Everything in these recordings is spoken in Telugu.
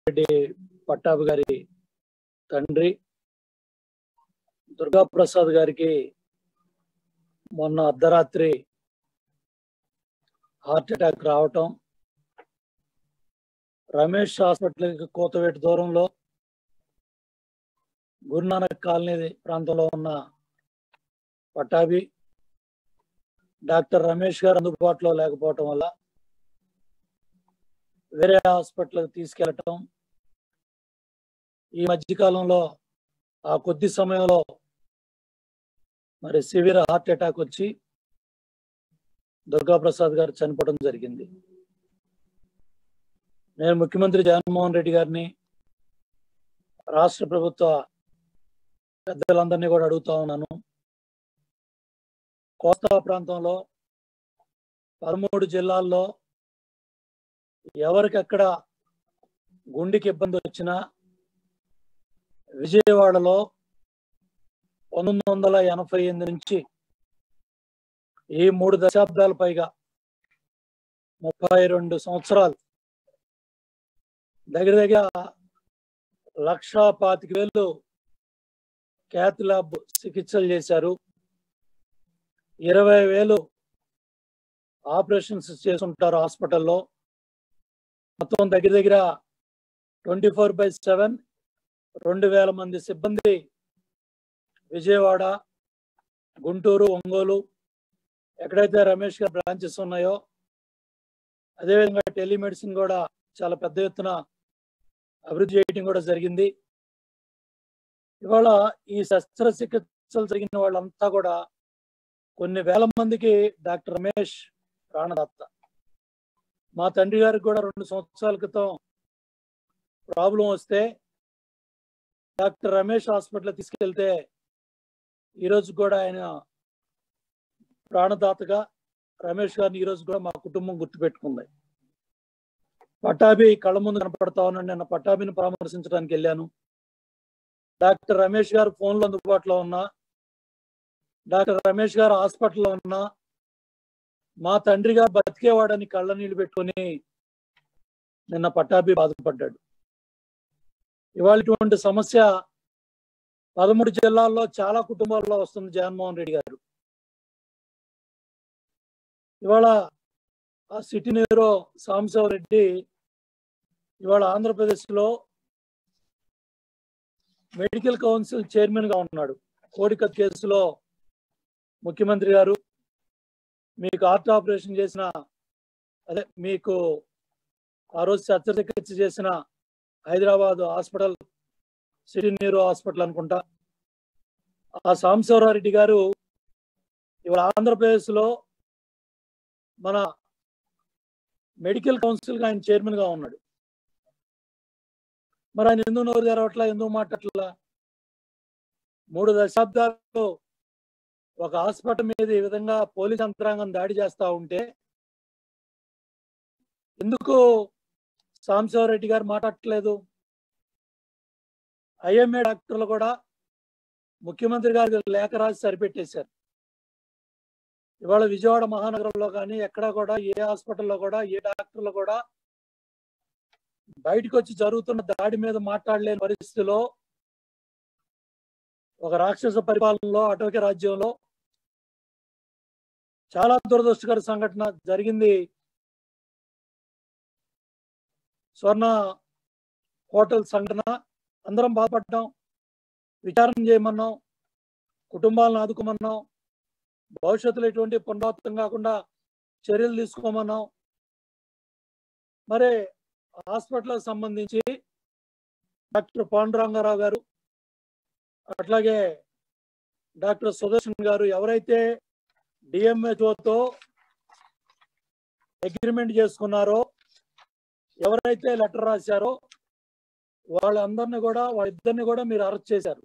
రెడ్డి పట్టాభి గారి తండ్రి దుర్గా ప్రసాద్ గారికి మొన్న అర్ధరాత్రి హార్ట్ అటాక్ రావటం రమేష్ హాస్పిటల్కి కోతవేటు దూరంలో గురునానక్ కాలనీ ప్రాంతంలో ఉన్న పట్టాభి డాక్టర్ రమేష్ గారు అందుబాటులో లేకపోవటం వల్ల వేరే హాస్పిటల్కి తీసుకెళ్ళటం ఈ మధ్యకాలంలో ఆ కొద్ది సమయంలో మరి సివియర్ హార్ట్ అటాక్ వచ్చి దుర్గా ప్రసాద్ గారు చనిపోవడం జరిగింది నేను ముఖ్యమంత్రి జగన్మోహన్ రెడ్డి గారిని రాష్ట్ర ప్రభుత్వ పెద్దలందరినీ కూడా అడుగుతా ఉన్నాను కోస్తా ప్రాంతంలో పదమూడు జిల్లాల్లో ఎవరికెక్కడ గుండెకి ఇబ్బంది వచ్చినా విజయవాడలో పంతొమ్మిది వందల ఎనభై ఎనిమిది నుంచి ఈ మూడు దశాబ్దాల పైగా ముప్పై రెండు సంవత్సరాలు దగ్గర దగ్గర లక్ష పాతిక వేలు క్యాత్ ల్యాబ్ చికిత్సలు చేశారు ఇరవై వేలు ఆపరేషన్స్ చేసుంటారు హాస్పిటల్లో మొత్తం దగ్గర దగ్గర ట్వంటీ ఫోర్ బై సెవెన్ రెండు వేల మంది సిబ్బంది విజయవాడ గుంటూరు ఒంగోలు ఎక్కడైతే రమేష్ గారి బ్రాంచెస్ ఉన్నాయో అదేవిధంగా టెలిమెడిసిన్ కూడా చాలా పెద్ద ఎత్తున అభివృద్ధి చేయడం కూడా జరిగింది ఇవాళ ఈ శస్త్రచికిత్సలు జరిగిన వాళ్ళంతా కూడా కొన్ని వేల మందికి డాక్టర్ రమేష్ ప్రాణదాత మా తండ్రి గారికి కూడా రెండు సంవత్సరాల క్రితం ప్రాబ్లం వస్తే డాక్టర్ రమేష్ హాస్పిటల్ తీసుకెళ్తే ఈరోజు కూడా ఆయన ప్రాణదాతగా రమేష్ గారిని ఈరోజు కూడా మా కుటుంబం గుర్తుపెట్టుకుంది పటాభి కళ్ళ ముందు కనపడతా ఉన్నాను నిన్న పటాభిని పరామర్శించడానికి వెళ్ళాను డాక్టర్ రమేష్ గారు ఫోన్లో అందుబాటులో ఉన్నా డాక్టర్ రమేష్ గారు హాస్పిటల్లో ఉన్నా మా తండ్రి గారు బతికేవాడని కళ్ళ నీళ్లు పెట్టుకొని నిన్న పట్టాభి బాధపడ్డాడు ఇవాళ ఇటువంటి సమస్య పదమూడు జిల్లాల్లో చాలా కుటుంబాల్లో వస్తుంది జగన్మోహన్ రెడ్డి గారు ఇవాళ ఆ సిటీ నీరో సాంబశివరెడ్డి ఇవాళ ఆంధ్రప్రదేశ్లో మెడికల్ కౌన్సిల్ చైర్మన్ గా ఉన్నాడు కోడిక కేసులో ముఖ్యమంత్రి గారు మీకు హార్ట్ ఆపరేషన్ చేసిన అదే మీకు ఆ రోజు శస్త్రచికిత్స చేసిన Hyderabad hospital city neuro hospital అనుకుంటా ఆ సాంబశివరారెడ్డి గారు ఇవాళ ఆంధ్రప్రదేశ్లో మన మెడికల్ కౌన్సిల్ ఆయన చైర్మన్ గా ఉన్నాడు మరి ఆయన ఎందుకు నోరు తెరవట్లా ఎందుకు మాట్లాడట్లా మూడు దశాబ్దాలు ఒక హాస్పిటల్ మీద ఈ విధంగా పోలీస్ యంత్రాంగం దాడి చేస్తా ఉంటే ఎందుకు సాంబశివరెడ్డి గారు మాట్లాడట్లేదు ఐఎంఏ డాక్టర్లు కూడా ముఖ్యమంత్రి గారికి లేఖ రాసి సరిపెట్టేశారు ఇవాళ విజయవాడ మహానగరంలో కానీ ఎక్కడా కూడా ఏ హాస్పిటల్లో కూడా ఏ డాక్టర్లు కూడా బయటకు వచ్చి జరుగుతున్న దాడి మీద మాట్లాడలేని పరిస్థితిలో ఒక రాక్షస పరిపాలనలో అటవీ రాజ్యంలో చాలా దురదృష్టకర సంఘటన జరిగింది స్వర్ణ హోటల్ సంఘటన అందరం బాధపడ్డాం విచారణ చేయమన్నాం కుటుంబాలను ఆదుకోమన్నాం భవిష్యత్తులో ఎటువంటి పునరావృతం కాకుండా చర్యలు తీసుకోమన్నాం మరి హాస్పిటల్కి సంబంధించి డాక్టర్ పాండురంగారావు గారు అట్లాగే డాక్టర్ సుదర్శన్ గారు ఎవరైతే డిఎంహెచ్ఓతో అగ్రిమెంట్ చేసుకున్నారో ఎవరైతే లెటర్ రాశారో వాళ్ళందరినీ కూడా వాళ్ళిద్దరిని కూడా మీరు అరెస్ట్ చేశారు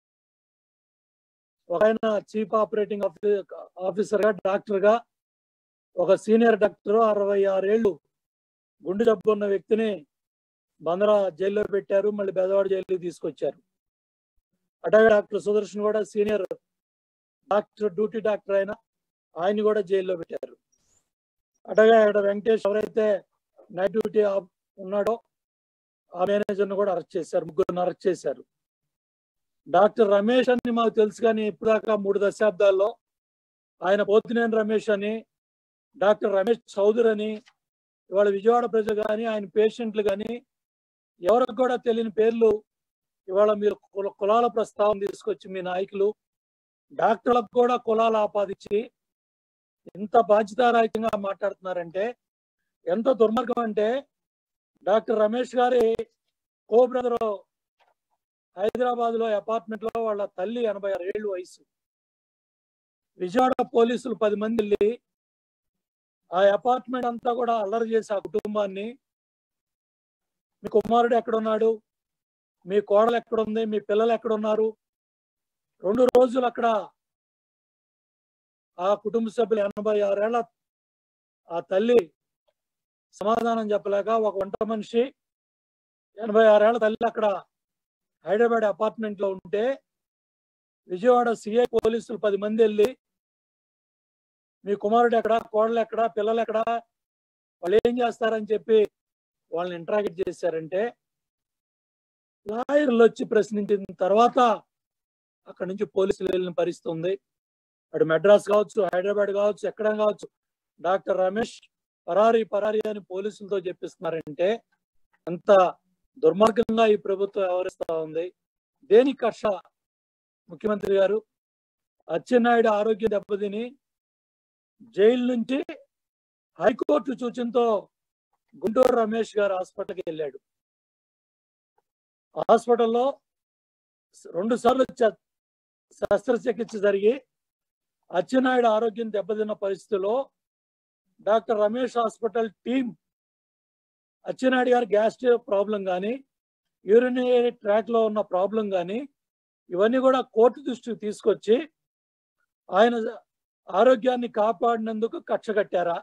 ఒక ఆయన చీఫ్ ఆపరేటింగ్ ఆఫీసర్ గా డాక్టర్ గా ఒక సీనియర్ డాక్టర్ అరవై ఆరేళ్లు గుండె జబ్బు ఉన్న వ్యక్తిని బందరా జైల్లో పెట్టారు మళ్ళీ బెదవాడ జైలు తీసుకొచ్చారు అట్లాగే డాక్టర్ సుదర్శన్ కూడా సీనియర్ డాక్టర్ డ్యూటీ డాక్టర్ అయినా ఆయన కూడా జైల్లో పెట్టారు అట్లాగే ఇక్కడ వెంకటేష్ ఎవరైతే నైట్ డ్యూటీ ఉన్నాడో ఆ మేనేజర్ని కూడా అరెస్ట్ చేశారు ముగ్గురిని అరెస్ట్ చేశారు డాక్టర్ రమేష్ అని మాకు తెలుసు కానీ ఇప్పటిదాకా మూడు దశాబ్దాల్లో ఆయన పోతినేని రమేష్ అని డాక్టర్ రమేష్ చౌదరి అని ఇవాళ విజయవాడ ప్రజలు కానీ ఆయన పేషెంట్లు కానీ ఎవరికి కూడా తెలియని పేర్లు ఇవాళ మీరు కుల- కులాల ప్రస్తావన తీసుకొచ్చి మీ నాయకులు డాక్టర్లకు కూడా కులాలు ఆపాదించి ఇంత బాధ్యతారాహితంగా మాట్లాడుతున్నారంటే ఎంత దుర్మార్గం అంటే డాక్టర్ రమేష్ గారి కో బ్రదర్ హైదరాబాద్ లో అపార్ట్మెంట్ లో వాళ్ళ తల్లి ఎనభై ఆరు ఏళ్ళు వయసు విజయవాడ పోలీసులు పది మంది వెళ్ళి ఆ అపార్ట్మెంట్ అంతా కూడా అల్లరి చేసి ఆ కుటుంబాన్ని మీ కుమారుడు ఎక్కడున్నాడు మీ కోడలు ఎక్కడుంది మీ పిల్లలు ఎక్కడున్నారు రెండు రోజులు అక్కడ ఆ కుటుంబ సభ్యులు ఎనభై ఆరేళ్ల ఆ తల్లి సమాధానం చెప్పలేక ఒక వంట మనిషి ఎనభై ఆరేళ్ల తల్లి అక్కడ హైదరాబాద్ అపార్ట్మెంట్ లో ఉంటే విజయవాడ సిఐ పోలీసులు పది మంది వెళ్ళి మీ కుమారుడు ఎక్కడ కోడలు ఎక్కడ పిల్లలు ఎక్కడ వాళ్ళు ఏం చేస్తారని చెప్పి వాళ్ళని ఇంటరాగేట్ చేశారంటే లాయర్లు వచ్చి ప్రశ్నించిన తర్వాత అక్కడ నుంచి పోలీసులు వెళ్ళిన పరిస్థితి ఉంది అటు మెడ్రాస్ కావచ్చు హైదరాబాద్ కావచ్చు ఎక్కడ కావచ్చు డాక్టర్ రమేష్ పరారీ పరారీ అని పోలీసులతో చెప్పిస్తున్నారంటే అంత దుర్మార్గంగా ఈ ప్రభుత్వం వ్యవహరిస్తా ఉంది దేని కక్ష ముఖ్యమంత్రి గారు అచ్చెన్నాయుడు ఆరోగ్యం దెబ్బతిని జైలు నుంచి హైకోర్టు సూచనతో గుంటూరు రమేష్ గారు హాస్పిటల్కి వెళ్ళాడు హాస్పిటల్లో రెండు సార్లు చ- శస్త్రచికిత్స జరిగి అచ్చెన్నాయుడు ఆరోగ్యం దెబ్బతిన్న పరిస్థితిలో doctor Ramesh hospital team Atchannaidu గారి గ్యాస్ట్రిక్ ప్రాబ్లం కానీ యూరినరీ ట్రాక్ లో ఉన్న ప్రాబ్లం కానీ ఇవన్నీ కూడా కోర్టు దృష్టికి తీసుకొచ్చి ఆయన ఆరోగ్యాన్ని కాపాడినందుకు కక్ష కట్టారా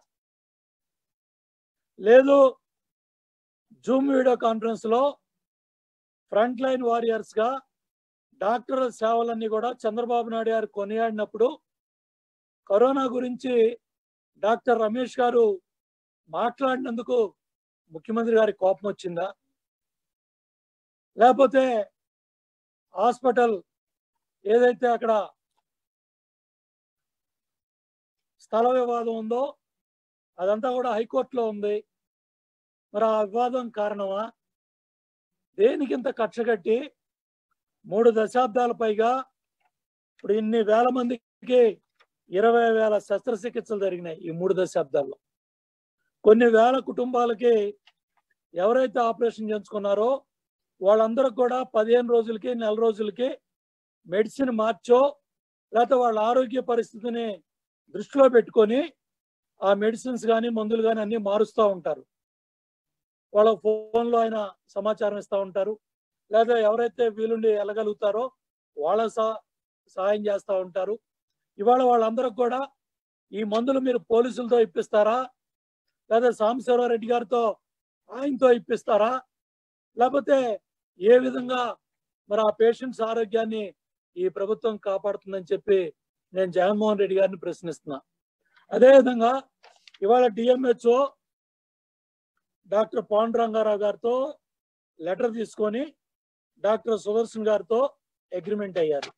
లేదు జూమ్ వీడియో కాన్ఫరెన్స్ లో ఫ్రంట్ లైన్ వారియర్స్ గా డాక్టర్ సేవలన్నీ కూడా చంద్రబాబు నాయుడు గారు కొనియాడినప్పుడు కరోనా గురించి డాక్టర్ రమేష్ గారు మాట్లాడినందుకు ముఖ్యమంత్రి గారి కోపం వచ్చిందా లేకపోతే హాస్పిటల్ ఏదైతే అక్కడ స్థల వివాదం ఉందో అదంతా కూడా హైకోర్టులో ఉంది మరి ఆ వివాదం కారణమా దేనికి ఇంత కక్ష కట్టి మూడు దశాబ్దాల పైగా ఇప్పుడు ఇన్ని వేల మందికి ఇరవై వేల శస్త్రచికిత్సలు జరిగినాయి ఈ మూడు దశాబ్దాల్లో కొన్ని వేల కుటుంబాలకి ఎవరైతే ఆపరేషన్ చేయించుకున్నారో వాళ్ళందరికి కూడా పదిహేను రోజులకి నెల రోజులకి మెడిసిన్ మార్చో లేకపోతే వాళ్ళ ఆరోగ్య పరిస్థితిని దృష్టిలో పెట్టుకొని ఆ మెడిసిన్స్ కానీ మందులు కానీ అన్ని మారుస్తూ ఉంటారు వాళ్ళ ఫోన్లో ఆయన సమాచారం ఇస్తూ ఉంటారు లేదా ఎవరైతే వీలుండి వెళ్ళగలుగుతారో వాళ్ళ సహ- సహాయం చేస్తూ ఉంటారు ఇవాళ వాళ్ళందరికి కూడా ఈ మందులు మీరు పోలీసులతో ఇప్పిస్తారా లేదా సాంబశివరారెడ్డి గారితో ఆయనతో ఇప్పిస్తారా లేకపోతే ఏ విధంగా మరి ఆ పేషెంట్స్ ఆరోగ్యాన్ని ఈ ప్రభుత్వం కాపాడుతుందని చెప్పి నేను జగన్మోహన్ రెడ్డి గారిని ప్రశ్నిస్తున్నా అదేవిధంగా ఇవాళ డిఎంహెచ్ఓ డాక్టర్ పాండురంగారావు గారితో లెటర్ తీసుకొని డాక్టర్ సుదర్శన్ గారితో అగ్రిమెంట్ అయ్యారు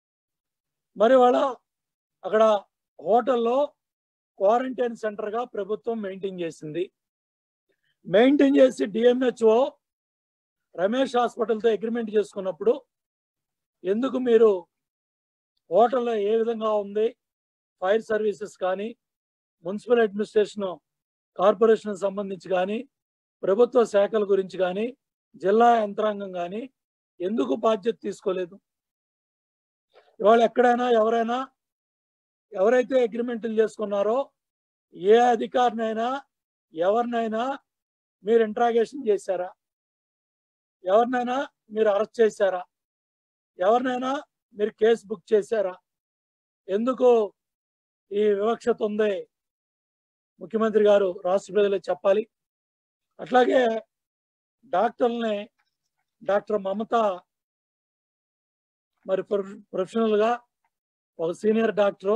మరి వాళ్ళ అక్కడ హోటల్లో క్వారంటైన్ సెంటర్ గా ప్రభుత్వం మెయింటైన్ చేసింది మెయింటైన్ చేసి డిఎంహెచ్ఓ రమేష్ హాస్పిటల్తో అగ్రిమెంట్ చేసుకున్నప్పుడు ఎందుకు మీరు హోటల్లో ఏ విధంగా ఉంది ఫైర్ సర్వీసెస్ కానీ మున్సిపల్ అడ్మినిస్ట్రేషన్ కార్పొరేషన్ సంబంధించి కానీ ప్రభుత్వ శాఖల గురించి కానీ జిల్లా యంత్రాంగం కానీ ఎందుకు బాధ్యత తీసుకోలేదు ఇవాళ ఎక్కడైనా ఎవరైనా ఎవరైతే అగ్రిమెంట్లు చేసుకున్నారో ఏ అధికారినైనా ఎవరినైనా మీరు ఇంట్రాగేషన్ చేశారా ఎవరినైనా మీరు అరెస్ట్ చేశారా ఎవరినైనా మీరు కేసు బుక్ చేశారా ఎందుకు ఈ వివక్షత ఉంది ముఖ్యమంత్రి గారు రాష్ట్ర ప్రజలకు చెప్పాలి అట్లాగే డాక్టర్లని డాక్టర్ మమత మరి ప్రొఫె- ప్రొఫెషనల్ గా ఒక సీనియర్ డాక్టరు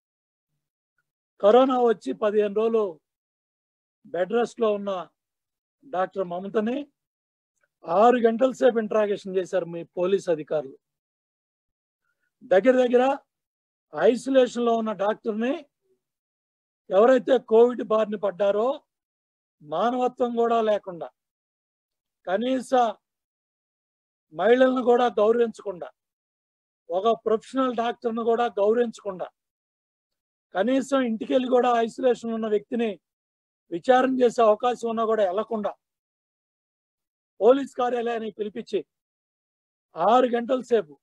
కరోనా వచ్చి పదిహేను రోజులు బెడ్ రెస్ట్ లో ఉన్న డాక్టర్ మమతని ఆరు గంటల సేపు ఇంట్రాగేషన్ చేశారు మీ పోలీస్ అధికారులు దగ్గర దగ్గర ఐసోలేషన్ లో ఉన్న డాక్టర్ని ఎవరైతే కోవిడ్ బారిన పడ్డారో మానవత్వం కూడా లేకుండా కనీస మహిళలను కూడా గౌరవించకుండా ఒక ప్రొఫెషనల్ డాక్టర్ను కూడా గౌరవించకుండా కనీసం ఇంటికి వెళ్ళి కూడా ఐసోలేషన్ ఉన్న వ్యక్తిని విచారణ చేసే అవకాశం ఉన్నా కూడా వెళ్లకుండా పోలీస్ కార్యాలయాన్ని పిలిపించి ఆరు గంటల సేపు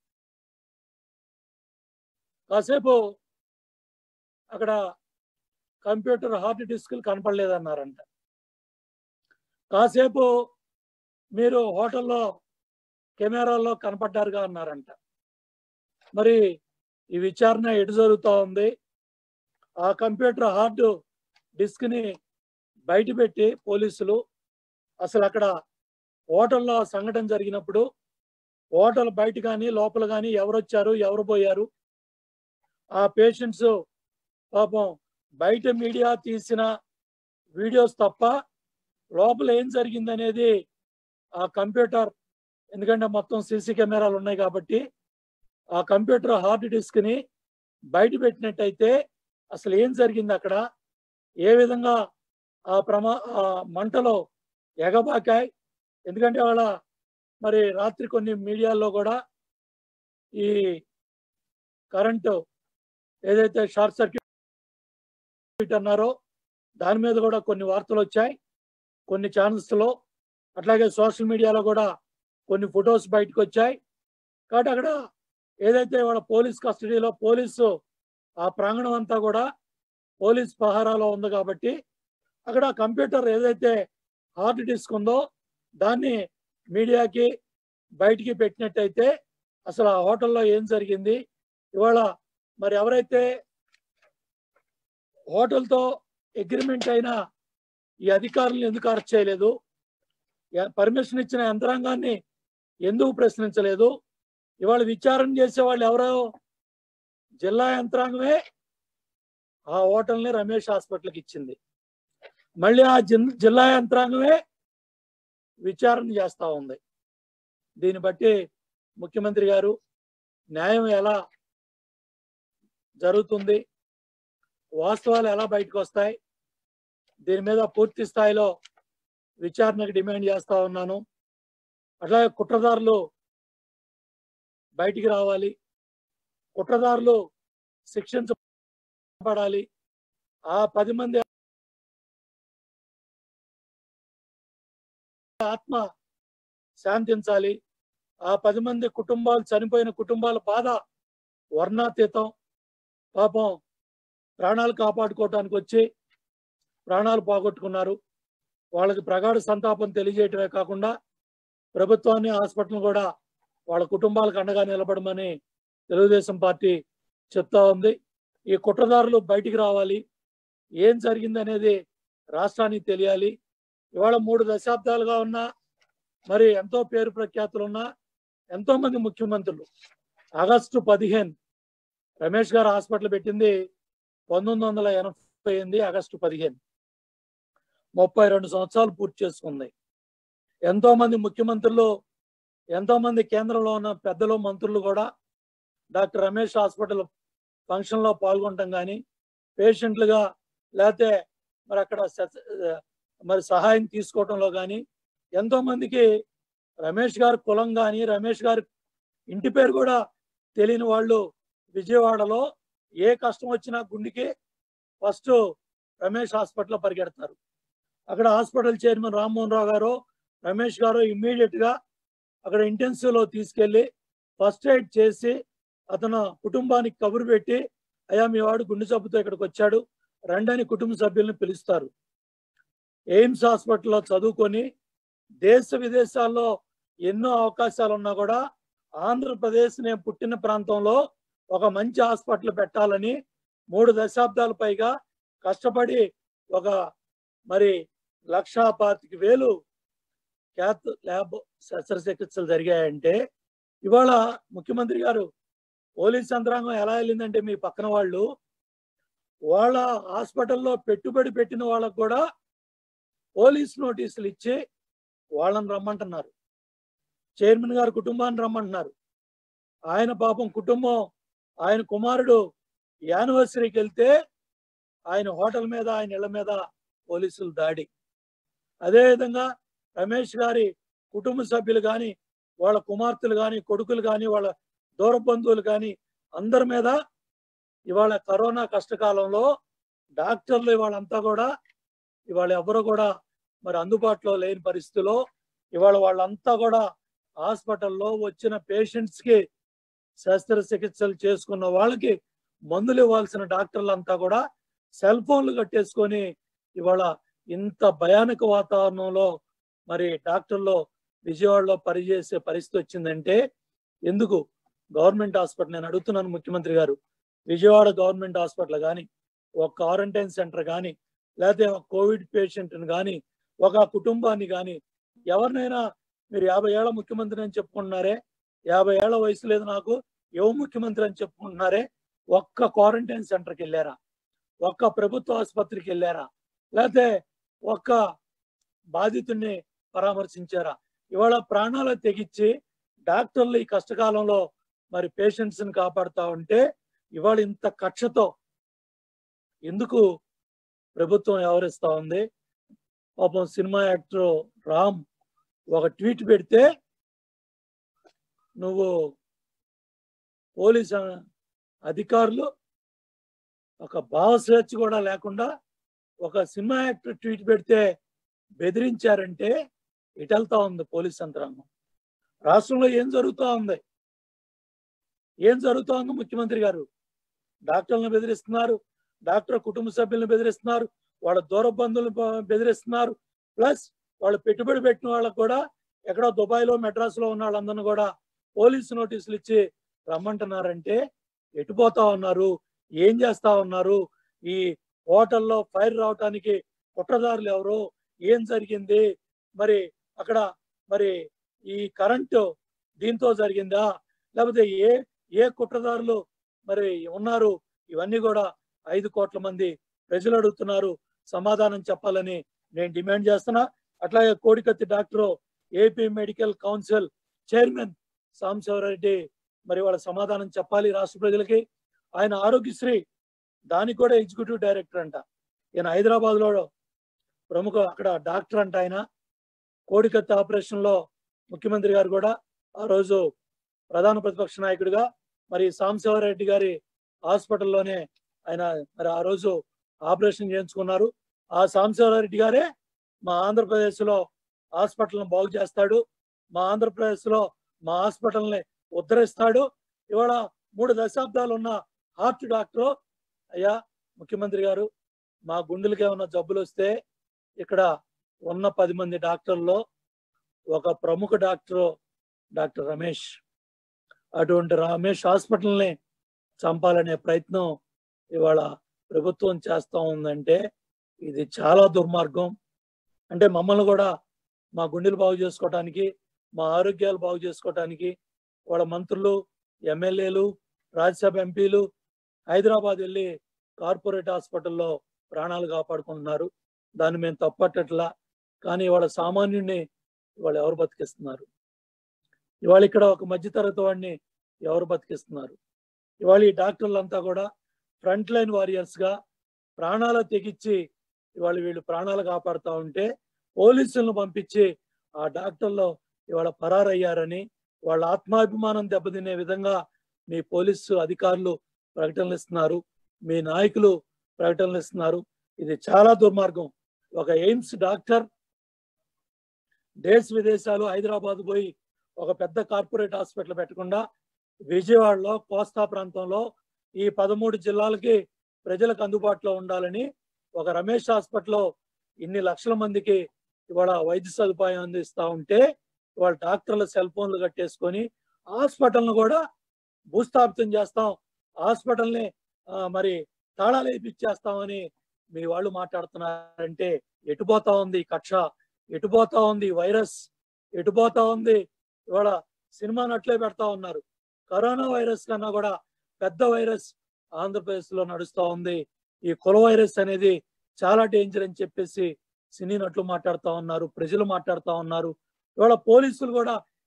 కాసేపు అక్కడ కంప్యూటర్ హార్డ్ డిస్క్లు కనపడలేదన్నారంట కాసేపు మీరు హోటల్లో కెమెరాల్లో కనపడ్డారుగా అన్నారంట మరి ఈ విచారణ ఎటు జరుగుతూ ఉంది ఆ కంప్యూటర్ హార్డ్ డిస్క్ ని బయట పెట్టి పోలీసులు అసలు అక్కడ హోటల్లో సంఘటన జరిగినప్పుడు హోటల్ బయట కానీ లోపల కానీ ఎవరు వచ్చారు ఎవరు పోయారు ఆ పేషెంట్స్ పాపం బయట మీడియా తీసిన వీడియోస్ తప్ప లోపల ఏం జరిగింది అనేది ఆ కంప్యూటర్ ఎందుకంటే మొత్తం సీసీ కెమెరాలు ఉన్నాయి కాబట్టి ఆ కంప్యూటర్ హార్డ్ డిస్క్ ని బయట పెట్టినట్టయితే అసలు ఏం జరిగింది అక్కడ ఏ విధంగా ఆ ప్రమా ఆ మంటలో ఎగబాకాయి ఎందుకంటే వాళ్ళ మరి రాత్రి కొన్ని మీడియాల్లో కూడా ఈ కరెంటు ఏదైతే షార్ట్ సర్క్యూట్ అన్నారో దాని మీద కూడా కొన్ని వార్తలు వచ్చాయి కొన్ని ఛానల్స్ లో అట్లాగే సోషల్ మీడియాలో కూడా కొన్ని ఫొటోస్ బయటకు వచ్చాయి కాబట్టి అక్కడ ఏదైతే వాళ్ళ పోలీస్ కస్టడీలో పోలీసు ఆ ప్రాంగణం అంతా కూడా పోలీస్ పహారాలో ఉంది కాబట్టి అక్కడ కంప్యూటర్ ఏదైతే హార్డ్ డిస్క్ ఉందో దాన్ని మీడియాకి బయటికి పెట్టినట్టయితే అసలు ఆ హోటల్లో ఏం జరిగింది ఇవాళ మరి ఎవరైతే హోటల్తో అగ్రిమెంట్ అయిన ఈ అధికారులను ఎందుకు అరెస్ట్ చేయలేదు పర్మిషన్ ఇచ్చిన యంత్రాంగాన్ని ఎందుకు ప్రశ్నించలేదు ఇవాళ విచారణ చేసే వాళ్ళు ఎవరో జిల్లా యంత్రాంగమే ఆ హోటల్ని రమేష్ హాస్పిటల్కి ఇచ్చింది మళ్ళీ ఆ జిన్- జిల్లా యంత్రాంగమే విచారణ చేస్తా ఉంది దీన్ని బట్టి ముఖ్యమంత్రి గారు న్యాయం ఎలా జరుగుతుంది వాస్తవాలు ఎలా బయటకు వస్తాయి దీని మీద పూర్తి స్థాయిలో విచారణకు డిమాండ్ చేస్తా ఉన్నాను అట్లాగే కుట్రదారులు బయటికి రావాలి కుట్రదారులు శిక్షించబడాలి ఆ పది మంది ఆత్మ శాంతించాలి ఆ పది మంది కుటుంబాలు చనిపోయిన కుటుంబాల బాధ వర్ణాతీతం పాపం ప్రాణాలు కాపాడుకోవటానికి వచ్చి ప్రాణాలు పోగొట్టుకున్నారు వాళ్ళకి ప్రగాఢ సంతాపం తెలియజేయటమే కాకుండా ప్రభుత్వాన్ని హాస్పిటల్ కూడా వాళ్ళ కుటుంబాలకు అండగా నిలబడమని తెలుగుదేశం పార్టీ చెప్తా ఉంది ఈ కుట్రదారులు బయటికి రావాలి ఏం జరిగింది అనేది రాష్ట్రానికి తెలియాలి ఇవాళ మూడు దశాబ్దాలుగా ఉన్న మరి ఎంతో పేరు ప్రఖ్యాతులు ఉన్న ఎంతో మంది ముఖ్యమంత్రులు ఆగస్టు పదిహేను రమేష్ గారు హాస్పిటల్ పెట్టింది పంతొమ్మిది వందల ఎనభై ఎనిమిది ఆగస్టు పదిహేను ముప్పై రెండు సంవత్సరాలు పూర్తి చేసుకుంది ఎంతో మంది ముఖ్యమంత్రులు ఎంతో మంది కేంద్రంలో ఉన్న పెద్దలు మంత్రులు కూడా డాక్టర్ రమేష్ హాస్పిటల్ ఫంక్షన్ లో పాల్గొనటం కానీ పేషెంట్లుగా లేకపోతే మరి అక్కడ స- మరి సహాయం తీసుకోవటంలో కానీ ఎంతో మందికి రమేష్ గారి కులం కానీ రమేష్ గారి ఇంటి పేరు కూడా తెలియని వాళ్ళు విజయవాడలో ఏ కష్టం వచ్చినా గుండెకి ఫస్ట్ రమేష్ హాస్పిటల్లో పరిగెడతారు అక్కడ హాస్పిటల్ చైర్మన్ రామ్మోహన్ రావు గారు రమేష్ గారు ఇమ్మీడియట్ గా అక్కడ ఇంటెన్సివ్ లో తీసుకెళ్లి ఫస్ట్ ఎయిడ్ చేసి అతను కుటుంబానికి కబురు పెట్టి అయ్యా మీ వాడు గుండె జబ్బుతో ఇక్కడికి వచ్చాడు రండని కుటుంబ సభ్యులను పిలుస్తారు ఎయిమ్స్ హాస్పిటల్లో చదువుకొని దేశ విదేశాల్లో ఎన్నో అవకాశాలు ఉన్నా కూడా ఆంధ్రప్రదేశ్ నేను పుట్టిన ప్రాంతంలో ఒక మంచి హాస్పిటల్ పెట్టాలని మూడు దశాబ్దాల పైగా కష్టపడి ఒక మరి లక్షా పాతిక వేలు క్యాత్ ల్యాబ్ శస్త్రచికిత్సలు జరిగాయంటే ఇవాళ ముఖ్యమంత్రి గారు పోలీస్ యంత్రాంగం ఎలా వెళ్ళిందంటే మీ పక్కన వాళ్ళు వాళ్ళ హాస్పిటల్లో పెట్టుబడి పెట్టిన వాళ్ళకు కూడా పోలీస్ నోటీసులు ఇచ్చి వాళ్ళని రమ్మంటున్నారు చైర్మన్ గారు కుటుంబాన్ని రమ్మంటున్నారు ఆయన పాపం కుటుంబం ఆయన కుమారుడు యానివర్సరీకి వెళ్తే ఆయన హోటల్ మీద ఆయన ఇళ్ల మీద పోలీసులు దాడి అదేవిధంగా రమేష్ గారి కుటుంబ సభ్యులు కానీ వాళ్ళ కుమార్తెలు కానీ కొడుకులు కానీ వాళ్ళ దూర బంధువులు కానీ అందరి మీద ఇవాళ కరోనా కష్టకాలంలో డాక్టర్లు ఇవాళంతా కూడా ఇవాళ ఎవరు కూడా మరి అందుబాటులో లేని పరిస్థితిలో ఇవాళ వాళ్ళంతా కూడా హాస్పిటల్లో వచ్చిన పేషెంట్స్ కి శస్త్రచికిత్సలు చేసుకున్న వాళ్ళకి మందులు ఇవ్వాల్సిన డాక్టర్లు అంతా కూడా సెల్ ఫోన్లు కట్టేసుకొని ఇవాళ ఇంత భయానక వాతావరణంలో మరి డాక్టర్లు విజయవాడలో పనిచేసే పరిస్థితి వచ్చిందంటే ఎందుకు గవర్నమెంట్ హాస్పిటల్ నేను అడుగుతున్నాను ముఖ్యమంత్రి గారు విజయవాడ గవర్నమెంట్ హాస్పిటల్ కానీ ఒక క్వారంటైన్ సెంటర్ కానీ లేకపోతే ఒక కోవిడ్ పేషెంట్ని కానీ ఒక కుటుంబాన్ని కానీ ఎవరినైనా మీరు యాభై ఏళ్ళ ముఖ్యమంత్రి అని చెప్పుకుంటున్నారే యాభై ఏళ్ళ వయసు లేదు నాకు యువ ముఖ్యమంత్రి అని చెప్పుకుంటున్నారే ఒక్క క్వారంటైన్ సెంటర్కి వెళ్ళారా ఒక్క ప్రభుత్వ ఆసుపత్రికి వెళ్ళారా లేకపోతే ఒక్క బాధితుడిని పరామర్శించారా ఇవాళ ప్రాణాలు తెగించి డాక్టర్లు ఈ కష్టకాలంలో మరి పేషెంట్స్ ని కాపాడుతా ఉంటే ఇవాళ ఇంత కక్షతో ఎందుకు ప్రభుత్వం వ్యవహరిస్తా ఉంది పాపం సినిమా యాక్టర్ రామ్ ఒక ట్వీట్ పెడితే నువ్వు పోలీస్ అధికారులు ఒక భావ స్వేచ్ఛ కూడా లేకుండా ఒక సినిమా యాక్టర్ ట్వీట్ పెడితే బెదిరించారంటే ఇటెళ్తా ఉంది పోలీస్ యంత్రాంగం రాష్ట్రంలో ఏం జరుగుతూ ఉంది ఏం జరుగుతూ ఉంది ముఖ్యమంత్రి గారు డాక్టర్లను బెదిరిస్తున్నారు డాక్టర్ కుటుంబ సభ్యులను బెదిరిస్తున్నారు వాళ్ళ దూర బంధువులను బ- బెదిరిస్తున్నారు ప్లస్ వాళ్ళు పెట్టుబడి పెట్టిన వాళ్ళకు కూడా ఎక్కడో దుబాయ్లో మెడ్రాస్లో ఉన్న వాళ్ళందరినీ కూడా పోలీసు నోటీసులు ఇచ్చి రమ్మంటున్నారంటే ఎటుపోతా ఉన్నారు ఏం చేస్తా ఉన్నారు ఈ హోటల్లో ఫైర్ రావటానికి కుట్రదారులు ఎవరు ఏం జరిగింది మరి అక్కడ మరి ఈ కరెంటు దీంతో జరిగిందా లేకపోతే ఏ ఏ కుట్రదారులు మరి ఉన్నారు ఇవన్నీ కూడా ఐదు కోట్ల మంది ప్రజలు అడుగుతున్నారు సమాధానం చెప్పాలని నేను డిమాండ్ చేస్తున్నా అట్లాగే కోడికత్తి doctor AP medical council chairman Sambasivareddy మరి వాళ్ళ సమాధానం చెప్పాలి రాష్ట్ర ప్రజలకి ఆయన ఆరోగ్యశ్రీ దానికి కూడా ఎగ్జిక్యూటివ్ డైరెక్టర్ అంట ఈయన హైదరాబాద్ లో ప్రముఖ అక్కడ డాక్టర్ అంట ఆయన కోడికత్తి ఆపరేషన్ లో ముఖ్యమంత్రి గారు కూడా ఆ రోజు ప్రధాన ప్రతిపక్ష నాయకుడిగా మరి సాంబశివరెడ్డి గారి హాస్పిటల్లోనే ఆయన మరి ఆ రోజు ఆపరేషన్ చేయించుకున్నారు ఆ సాంబశివరెడ్డి గారే మా ఆంధ్రప్రదేశ్ లో హాస్పిటల్ని బాగు చేస్తాడు మా ఆంధ్రప్రదేశ్ లో మా హాస్పిటల్ని ఉద్ధరిస్తాడు ఇవాళ మూడు దశాబ్దాలు ఉన్న హార్ట్ డాక్టర్ అయ్యా ముఖ్యమంత్రి గారు మా గుండెలకి ఏమైనా జబ్బులు వస్తే ఇక్కడ ఉన్న పది మంది డాక్టర్లో ఒక ప్రముఖ డాక్టర్ డాక్టర్ రమేష్ అటువంటి రమేష్ హాస్పిటల్ని చంపాలనే ప్రయత్నం ఇవాళ ప్రభుత్వం చేస్తా ఉందంటే ఇది చాలా దుర్మార్గం అంటే మమ్మల్ని కూడా మా గుండెలు బాగు చేసుకోవటానికి మా ఆరోగ్యాలు బాగు చేసుకోవటానికి వాళ్ళ మంత్రులు ఎమ్మెల్యేలు రాజ్యసభ ఎంపీలు హైదరాబాద్ వెళ్ళి కార్పొరేట్ హాస్పిటల్లో ప్రాణాలు కాపాడుకుంటున్నారు దాన్ని మేము తప్పట్టట్లా కానీ వాళ్ళ సామాన్యుడిని ఇవాళ ఎవరు బతికిస్తున్నారు ఇవాళ ఇక్కడ ఒక మధ్యతరగతి వాడిని ఎవరు బతికిస్తున్నారు ఇవాళ ఈ డాక్టర్లంతా కూడా ఫ్రంట్ లైన్ వారియర్స్ గా ప్రాణాలు తెగించి ఇవాళ వీళ్ళు ప్రాణాలు కాపాడుతూ ఉంటే పోలీసులను పంపించి ఆ డాక్టర్లు ఇవాళ పరారయ్యారని వాళ్ళ ఆత్మాభిమానం దెబ్బతినే విధంగా మీ పోలీసు అధికారులు ప్రకటనలు ఇస్తున్నారు మీ నాయకులు ప్రకటనలు ఇస్తున్నారు ఇది చాలా దుర్మార్గం ఒక ఎయిమ్స్ డాక్టర్ దేశ విదేశాలు హైదరాబాద్ పోయి ఒక పెద్ద కార్పొరేట్ హాస్పిటల్ పెట్టకుండా విజయవాడలో కోస్తా ప్రాంతంలో ఈ పదమూడు జిల్లాలకి ప్రజలకు అందుబాటులో ఉండాలని ఒక రమేష్ హాస్పిటల్లో ఇన్ని లక్షల మందికి ఇవాళ వైద్య సదుపాయం అందిస్తా ఉంటే ఇవాళ డాక్టర్ల సెల్ ఫోన్లు కట్టేసుకొని హాస్పిటల్ను కూడా భూస్థాపితం చేస్తాం హాస్పిటల్ని ఆ, మరి తాళాలు వేయించేస్తామని మీ వాళ్ళు మాట్లాడుతున్నారంటే ఎటుపోతా ఉంది ఈ కక్ష ఎటుపోతా ఉంది ఈ వైరస్ ఎటుపోతా ఉంది ఇవాళ సినిమా నట్లే పెడతా ఉన్నారు కరోనా వైరస్ కన్నా కూడా పెద్ద వైరస్ ఆంధ్రప్రదేశ్ లో నడుస్తా ఉంది ఈ కుల వైరస్ అనేది చాలా డేంజర్ అని చెప్పేసి సినీ నటులు మాట్లాడుతా ఉన్నారు ప్రజలు మాట్లాడుతా ఉన్నారు ఇవాళ పోలీసులు కూడా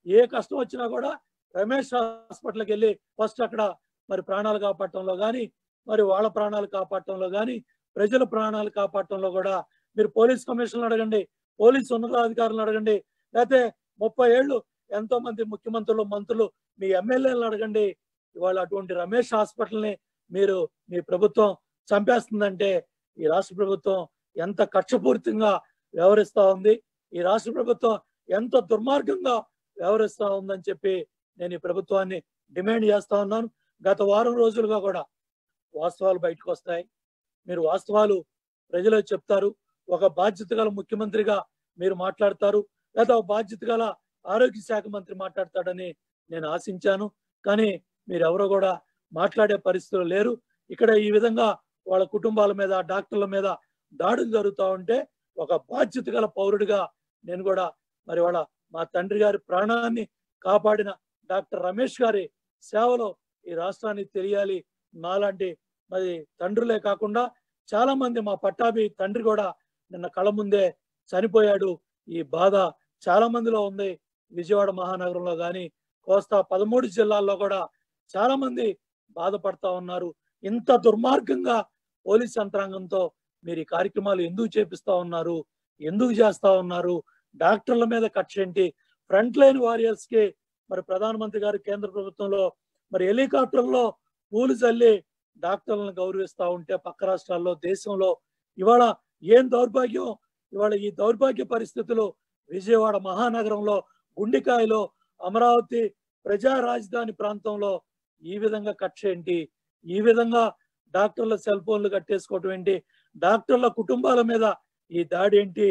ఏ కష్టం వచ్చినా కూడా రమేష్ హాస్పిటల్కి వెళ్ళి ఫస్ట్ అక్కడ మరి ప్రాణాలు కాపాడటంలో కానీ మరి వాళ్ళ ప్రాణాలు కాపాడటంలో కానీ ప్రజల ప్రాణాలు కాపాడటంలో కూడా మీరు పోలీస్ కమిషన్లు అడగండి పోలీస్ ఉన్నతాధికారులను అడగండి లేకపోతే ముప్పై ఏళ్ళు ఎంతో మంది ముఖ్యమంత్రులు మంత్రులు మీ ఎమ్మెల్యేలను అడగండి ఇవాళ అటువంటి రమేష్ హాస్పిటల్ని మీరు మీ ప్రభుత్వం చంపేస్తుందంటే ఈ రాష్ట్ర ప్రభుత్వం ఎంత కక్షపూరితంగా వ్యవహరిస్తా ఉంది ఈ రాష్ట్ర ప్రభుత్వం ఎంత దుర్మార్గంగా వ్యవహరిస్తా ఉందని చెప్పి నేను ఈ ప్రభుత్వాన్ని డిమాండ్ చేస్తా ఉన్నాను గత వారం రోజులుగా కూడా వాస్తవాలు బయటకు వస్తాయి మీరు వాస్తవాలు ప్రజలకు చెప్తారు ఒక బాధ్యత గల ముఖ్యమంత్రిగా మీరు మాట్లాడతారు లేదా ఒక బాధ్యత గల ఆరోగ్య శాఖ మంత్రి మాట్లాడతాడని నేను ఆశించాను కానీ మీరెవరో కూడా మాట్లాడే పరిస్థితులు లేరు ఇక్కడ ఈ విధంగా వాళ్ళ కుటుంబాల మీద డాక్టర్ల మీద దాడులు జరుగుతూ ఉంటే ఒక బాధ్యత గల పౌరుడిగా నేను కూడా మరి వాళ్ళ మా తండ్రి గారి ప్రాణాన్ని కాపాడిన డాక్టర్ రమేష్ గారి సేవలో ఈ రాష్ట్రానికి తెలియాలి నాలాంటి మరి తండ్రులే కాకుండా చాలా మంది మా పట్టాభి తండ్రి కూడా నిన్న కళ్ళ ముందే చనిపోయాడు ఈ బాధ చాలా మందిలో ఉంది విజయవాడ మహానగరంలో కానీ కోస్తా పదమూడు జిల్లాల్లో కూడా చాలా మంది బాధపడతా ఉన్నారు ఇంత దుర్మార్గంగా పోలీస్ యంత్రాంగంతో మీరు ఈ కార్యక్రమాలు ఎందుకు చేపిస్తా ఉన్నారు ఎందుకు చేస్తా ఉన్నారు డాక్టర్ల మీద కక్ష ఏంటి ఫ్రంట్ లైన్ వారియర్స్ కి మరి ప్రధానమంత్రి గారు కేంద్ర ప్రభుత్వంలో మరి హెలికాప్టర్లో పూలు చల్లి డాక్టర్లను గౌరవిస్తా ఉంటే పక్క రాష్ట్రాల్లో దేశంలో ఇవాళ ఏం దౌర్భాగ్యం ఇవాళ ఈ దౌర్భాగ్య పరిస్థితులు విజయవాడ మహానగరంలో గుండికాయలో అమరావతి ప్రజా రాజధాని ప్రాంతంలో ఈ విధంగా కక్ష ఏంటి ఈ విధంగా డాక్టర్ల సెల్ ఫోన్లు కట్టేసుకోవటం ఏంటి డాక్టర్ల కుటుంబాల మీద ఈ దాడి ఏంటి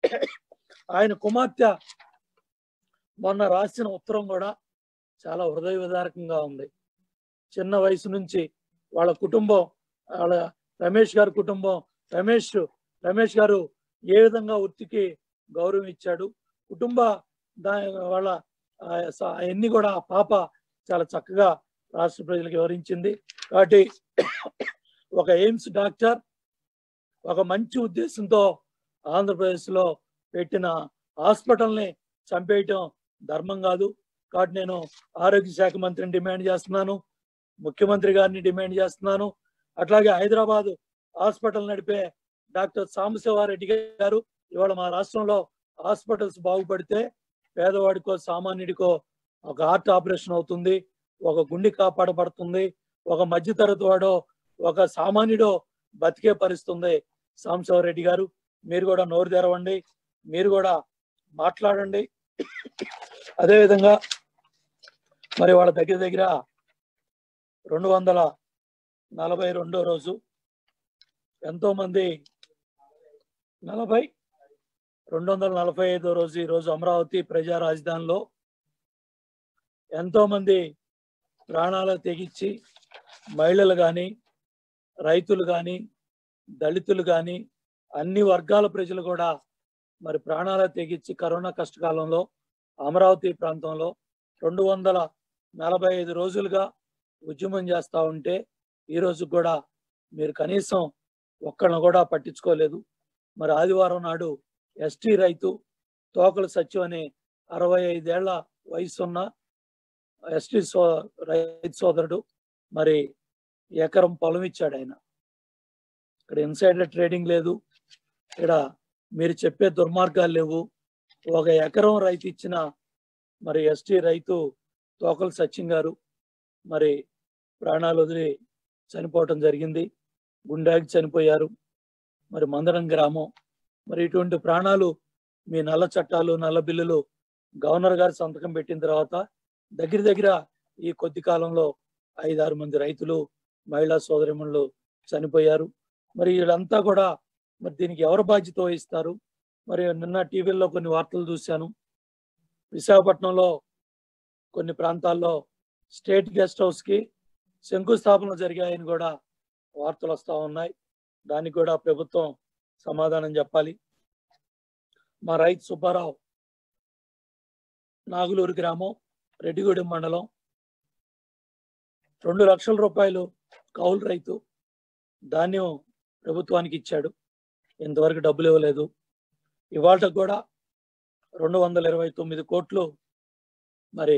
ఆయన కుమార్తె మొన్న రాసిన ఉత్తరం కూడా చాలా హృదయ విదారకంగా ఉంది చిన్న వయసు నుంచి వాళ్ళ కుటుంబం వాళ్ళ రమేష్ గారి కుటుంబం రమేష్ రమేష్ గారు ఏ విధంగా వృత్తికి గౌరవం ఇచ్చాడు కుటుంబ దా వాళ్ళ ఆ స- అన్ని కూడా ఆ పాప చాలా చక్కగా రాష్ట్ర ప్రజలకు వివరించింది కాబట్టి ఒక ఎయిమ్స్ డాక్టర్ ఒక మంచి ఉద్దేశంతో ఆంధ్రప్రదేశ్ లో పెట్టిన హాస్పిటల్ని చంపేయటం ధర్మం కాదు కాబట్టి నేను ఆరోగ్య శాఖ మంత్రిని డిమాండ్ చేస్తున్నాను ముఖ్యమంత్రి గారిని డిమాండ్ చేస్తున్నాను అట్లాగే హైదరాబాద్ హాస్పిటల్ నడిపే డాక్టర్ సాంబశివారెడ్డి గారు ఇవాళ మా రాష్ట్రంలో హాస్పిటల్స్ బాగుపడితే పేదవాడికో సామాన్యుడికో ఒక హార్ట్ ఆపరేషన్ అవుతుంది ఒక గుండె కాపాడబడుతుంది ఒక మధ్యతరగతి వాడో ఒక సామాన్యుడో బతికే పరిస్థితుంది సాంబశివరెడ్డి గారు మీరు కూడా నోరు తెరవండి మీరు కూడా మాట్లాడండి అదేవిధంగా మరి వాళ్ళ దగ్గర దగ్గర రెండు వందల నలభై రెండో రోజు ఎంతో మంది నలభై రెండు వందల నలభై ఐదో రోజు ఈ రోజు అమరావతి ప్రజా రాజధానిలో ఎంతో మంది ప్రాణాలు తెగించి మహిళలు కానీ రైతులు కానీ దళితులు కానీ అన్ని వర్గాల ప్రజలు కూడా మరి ప్రాణాలు తెగించి కరోనా కష్టకాలంలో అమరావతి ప్రాంతంలో రెండు వందల నలభై ఐదు రోజులుగా ఉద్యమం చేస్తూ ఉంటే ఈ రోజు కూడా మీరు కనీసం ఒక్కళ్ళని కూడా పట్టించుకోలేదు మరి ఆదివారం నాడు ఎస్టీ రైతు తోకల సత్యం అనే అరవై ఐదేళ్ల వయసున్న ఎస్టీ సో రైతు సోదరుడు మరి ఎకరం పొలం ఇచ్చాడు ఆయన ఇక్కడ ఇన్సైడర్ ట్రేడింగ్ లేదు ఇక్కడ మీరు చెప్పే దుర్మార్గాలు లేవు ఒక ఎకరం రైతు ఇచ్చిన మరి ఎస్టీ రైతు తోకల సత్యం గారు మరి ప్రాణాలు వదిలి చనిపోవటం జరిగింది గుండాకి చనిపోయారు మరి మందరం గ్రామం మరి ఇటువంటి ప్రాణాలు మీ నల్ల చట్టాలు నల్ల బిల్లులు గవర్నర్ గారు సంతకం పెట్టిన తర్వాత దగ్గర దగ్గర ఈ కొద్ది కాలంలో ఐదారు మంది రైతులు మహిళా సోదరిమణులు చనిపోయారు మరి వీళ్ళంతా కూడా మరి దీనికి ఎవరు బాధ్యత వహిస్తారు మరి నిన్న టీవీల్లో కొన్ని వార్తలు చూశాను విశాఖపట్నంలో కొన్ని ప్రాంతాల్లో స్టేట్ గెస్ట్ హౌస్ కి శంకుస్థాపనలు జరిగాయని కూడా వార్తలు వస్తా ఉన్నాయి దానికి కూడా ప్రభుత్వం సమాధానం చెప్పాలి మా రైతు సుబ్బారావు నాగులూరు గ్రామం రెడ్డిగూడెం మండలం రెండు లక్షల రూపాయలు కౌలు రైతు ధాన్యం ప్రభుత్వానికి ఇచ్చాడు ఇంతవరకు డబ్బులు ఇవ్వలేదు ఇవాళ కూడా రెండు వందల ఇరవై తొమ్మిది కోట్లు మరి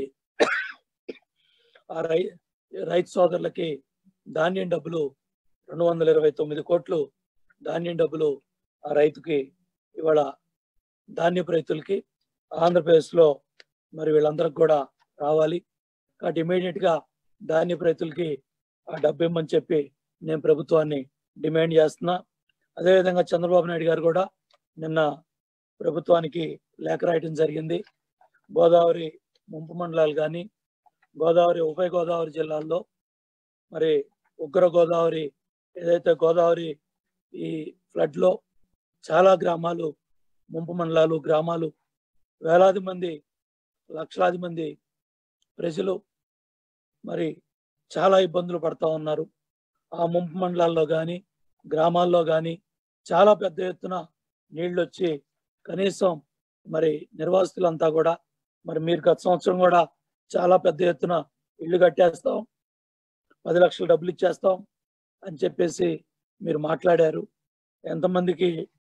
ఆ రై రైతు సోదరులకి ధాన్యం డబ్బులు రెండు వందల ఇరవై తొమ్మిది కోట్లు ధాన్యం డబ్బులు ఆ రైతుకి ఇవాళ ధాన్యపు రైతులకి ఆంధ్రప్రదేశ్ లో మరి వీళ్ళందరికి కూడా రావాలి కాబట్టి ఇమీడియట్ గా ధాన్యపు రైతులకి ఆ డబ్బు ఇమ్మని చెప్పి నేను ప్రభుత్వాన్ని డిమాండ్ చేస్తున్నా అదేవిధంగా చంద్రబాబు నాయుడు గారు కూడా నిన్న ప్రభుత్వానికి లేఖ రాయటం జరిగింది గోదావరి ముంపు మండలాలు కానీ గోదావరి ఉభయ గోదావరి జిల్లాల్లో మరి ఉగ్ర గోదావరి ఏదైతే గోదావరి ఈ ఫ్లడ్ లో చాలా గ్రామాలు ముంపు మండలాలు గ్రామాలు వేలాది మంది లక్షలాది మంది ప్రజలు మరి చాలా ఇబ్బందులు పడతా ఉన్నారు ఆ ముంపు మండలాల్లో కానీ గ్రామాల్లో కానీ చాలా పెద్ద ఎత్తున నీళ్ళు వచ్చి కనీసం మరి నిర్వాసితులంతా కూడా మరి మీరు గత సంవత్సరం కూడా చాలా పెద్ద ఎత్తున ఇల్లు కట్టేస్తాం పది లక్షల డబ్బులు ఇచ్చేస్తాం అని చెప్పేసి మీరు మాట్లాడారు ఎంతమందికి